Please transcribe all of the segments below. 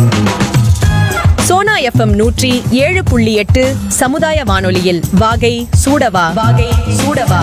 Sona FM நூற்றி ஏழு புள்ளி எட்டு சமுதாய வானொலியில் வாகை சூடவா வாகை சூடவா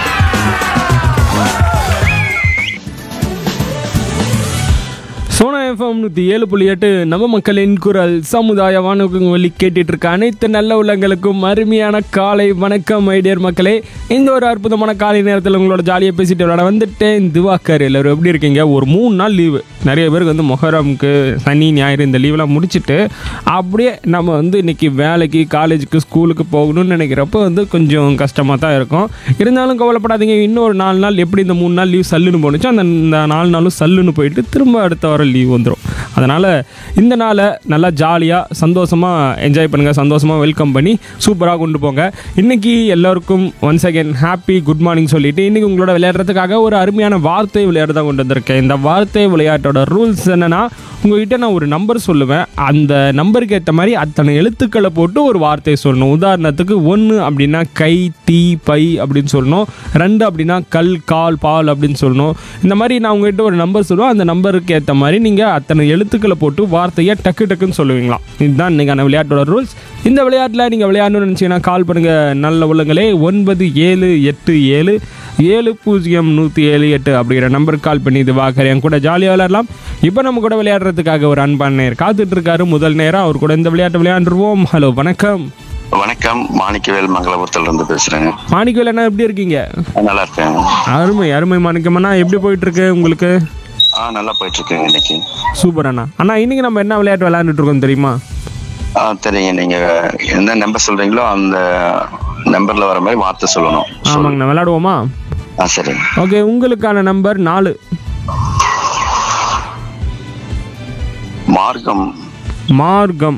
சோனா எஃப்எம் நூற்றி ஏழு புள்ளி எட்டு நம்ம மக்களின் குரல் சமுதாய வானொலி கேட்டுட்டு இருக்க அனைத்து நல்ல உள்ளங்களுக்கும் அருமையான காலை வணக்கம் ஐடியர் மக்களே இந்த ஒரு அற்புதமான காலை நேரத்தில் உங்களோட ஜாலியாக பேசிட்டு விளையாட வந்துட்டேன் திவாக்கர் எல்லாரும் எப்படி இருக்கீங்க ஒரு மூணு நாள் லீவு நிறைய பேருக்கு வந்து மொஹரம்க்கு சனி ஞாயிறு இந்த லீவெலாம் முடிச்சுட்டு அப்படியே நம்ம வந்து இன்னைக்கு வேலைக்கு காலேஜுக்கு ஸ்கூலுக்கு போகணும்னு நினைக்கிறப்போ வந்து கொஞ்சம் கஷ்டமாக தான் இருக்கும் இருந்தாலும் கவலைப்படாதீங்க இன்னொரு நாலு நாள் எப்படி இந்த மூணு நாள் லீவ் சல்லுன்னு போணுச்சோ அந்த இந்த நாலு நாளும் சல்லுன்னு போயிட்டு திரும்ப அடுத்த வாரம் லீவ் வந்துடும் அதனால் இந்த நாளை நல்லா ஜாலியாக சந்தோஷமாக என்ஜாய் பண்ணுங்கள் சந்தோஷமாக வெல்கம் பண்ணி சூப்பராக கொண்டு போங்க இன்றைக்கி எல்லாருக்கும் once again happy good morning சொல்லிட்டு இன்றைக்கி உங்களோட விளையாடுறதுக்காக ஒரு அருமையான வார்த்தை விளையாட்டு தான் கொண்டு வந்திருக்கேன் இந்த வார்த்தை விளையாட்டோட ரூல்ஸ் என்னென்னா உங்ககிட்ட நான் ஒரு நம்பர் சொல்லுவேன் அந்த நம்பருக்கு ஏற்ற மாதிரி அத்தனை எழுத்துக்களை போட்டு ஒரு வார்த்தையை சொல்லணும் உதாரணத்துக்கு ஒன்று அப்படின்னா கை தீ பை அப்படின்னு சொல்லணும் ரெண்டு அப்படின்னா கல் கால் பால் அப்படின்னு சொல்லணும் இந்த மாதிரி நான் உங்ககிட்ட ஒரு நம்பர் சொல்லுவேன் அந்த நம்பருக்கு ஏற்ற மாதிரி நீங்கள் அத்தனை எழுத்துக்களை போட்டு வார்த்தையை டக்கு டக்குன்னு சொல்லுவீங்களாம் இதுதான் இன்றைக்கான விளையாட்டோட ரூல்ஸ் இந்த விளையாட்டில் நீங்கள் விளையாடணும்னு நினச்சிங்கன்னா கால் பண்ணுங்கள் நல்ல உள்ளங்களே ஒன்பது ஏழு எட்டு ஏழு ஏழு பூஜ்ஜியம் நூற்றி ஏழு எட்டு அப்படிங்கிற நம்பருக்கு கால் பண்ணி இது வாக்கர் என் கூட ஜாலியாக விளையாடலாம் இப்போ நம்ம கூட விளையாடுறதுக்காக ஒரு அன்பான நேர் காத்துட்டு இருக்காரு முதல் நேரம் அவர் கூட இந்த விளையாட்டு விளையாண்டுருவோம் ஹலோ வணக்கம் வணக்கம் மாணிக்கவேல் மங்களபுரத்துல இருந்து பேசுறேங்க மாணிக்கவேல் அண்ணா எப்படி இருக்கீங்க நல்லா இருக்கேன் அருமை அருமை மாணிக்கம்ண்ணா எப்படி போயிட்டு இருக்கு உங்களுக்கு ஆ நல்லா போயிட்டு இருக்குங்க இன்னைக்கு சூப்பர் அண்ணா அண்ணா இன்னைக்கு நம்ம என்ன விளையாட்டு விளையாண்டுட்டு இருக்கோம் தெரியுமா ஆ தெரியுங்க நீங்க என்ன நம்பர் சொல்றீங்களோ அந்த நம்பர்ல வர மாதிரி வார்த்தை சொல்லணும் ஆமாங்கண்ணா விளையாடுவோமா ஆ சரிங்க ஓகே உங்களுக்கான நம்பர் நாலு மார்க்கம் மார்க்கம்